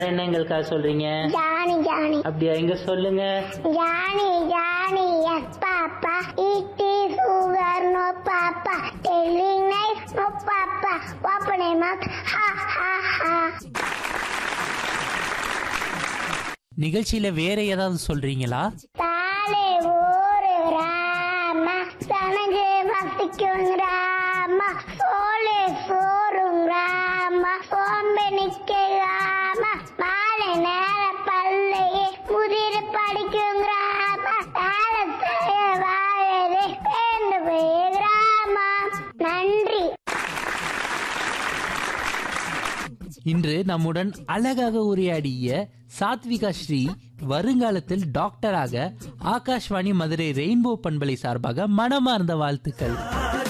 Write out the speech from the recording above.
என்னங்களுக்காக சொல்றீங்க Johnny Johnny அப்படியா எங்க சொல்லுங்க ஜானி ஜானி எஸ் பாப்பா ஈட்டி sugar no papa telling nice no papa open mouth ha ha ஹா நிகழ்ச்சியில வேற ஏதாவது சொல்றீங்களா தாலே ஊரு ராம சனஞ்சு வசிக்கும் ராம சோலே சோறும் ராம சோம்பே நிக்க ராம மாலை நேர பல்லையே முதிர படிக்கும் ராம தால செய்ய வாழவே பேர்ந்து போய் ராமா நன்றி இன்று நம்முடன் அழகாக உரையாடிய சாத்விகா ஸ்ரீ வருங்காலத்தில் டாக்டராக ஆகாஷ்வாணி மதுரை ரெயின்போ பண்பலை சார்பாக மனமார்ந்த வாழ்த்துக்கள்